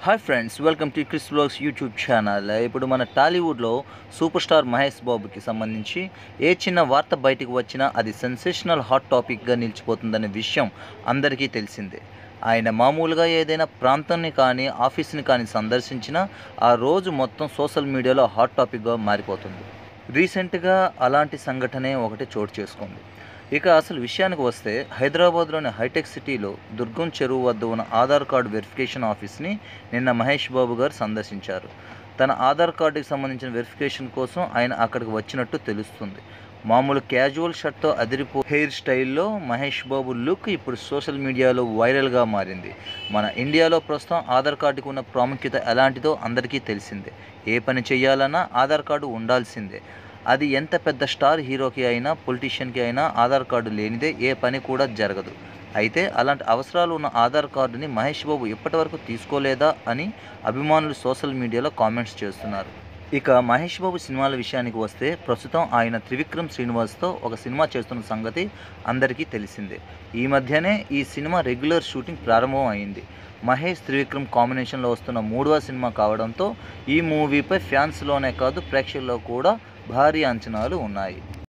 hi friends welcome to Chris blogs YouTube channel ఇప్పుడు మన టాలీవుడ్లో సూపర్ స్టార్ మహేష్ బాబుకి సంబంధించి ఏ చిన్న వార్త బయటకు వచ్చినా అది సెన్సేషనల్ హాట్ టాపిక్గా నిలిచిపోతుందనే విషయం అందరికీ తెలిసిందే ఆయన మామూలుగా ఏదైనా ప్రాంతాన్ని కానీ ఆఫీస్ని కానీ సందర్శించినా ఆ రోజు మొత్తం సోషల్ మీడియాలో హాట్ టాపిక్గా మారిపోతుంది రీసెంట్గా అలాంటి సంఘటనే ఒకటి చోటు చేసుకుంది ఇక అసలు విషయానికి వస్తే హైదరాబాద్లోని హైటెక్ సిటీలో దుర్గం చెరువు వద్ద ఉన్న ఆధార్ కార్డు వెరిఫికేషన్ ఆఫీస్ని నిన్న మహేష్ బాబు గారు సందర్శించారు తన ఆధార్ కార్డుకి సంబంధించిన వెరిఫికేషన్ కోసం ఆయన అక్కడికి వచ్చినట్టు తెలుస్తుంది మామూలు క్యాజువల్ షర్ట్తో అదిరిపో హెయిర్ స్టైల్లో మహేష్ బాబు లుక్ ఇప్పుడు సోషల్ మీడియాలో వైరల్గా మారింది మన ఇండియాలో ప్రస్తుతం ఆధార్ కార్డుకి ఉన్న ప్రాముఖ్యత ఎలాంటిదో అందరికీ తెలిసిందే ఏ పని చేయాలన్నా ఆధార్ కార్డు ఉండాల్సిందే అది ఎంత పెద్ద స్టార్ హీరోకి అయినా పొలిటీషియన్కి అయినా ఆధార్ కార్డు లేనిదే ఏ పని కూడా జరగదు అయితే అలాంటి అవసరాలు ఉన్న ఆధార్ కార్డుని మహేష్ బాబు ఇప్పటివరకు తీసుకోలేదా అని అభిమానులు సోషల్ మీడియాలో కామెంట్స్ చేస్తున్నారు ఇక మహేష్ బాబు సినిమాల విషయానికి వస్తే ప్రస్తుతం ఆయన త్రివిక్రమ్ శ్రీనివాస్తో ఒక సినిమా చేస్తున్న సంగతి అందరికీ తెలిసిందే ఈ మధ్యనే ఈ సినిమా రెగ్యులర్ షూటింగ్ ప్రారంభం అయింది మహేష్ త్రివిక్రమ్ కాంబినేషన్లో వస్తున్న మూడవ సినిమా కావడంతో ఈ మూవీపై ఫ్యాన్స్లోనే కాదు ప్రేక్షకుల్లో కూడా భారీ అంచనాలు ఉన్నాయి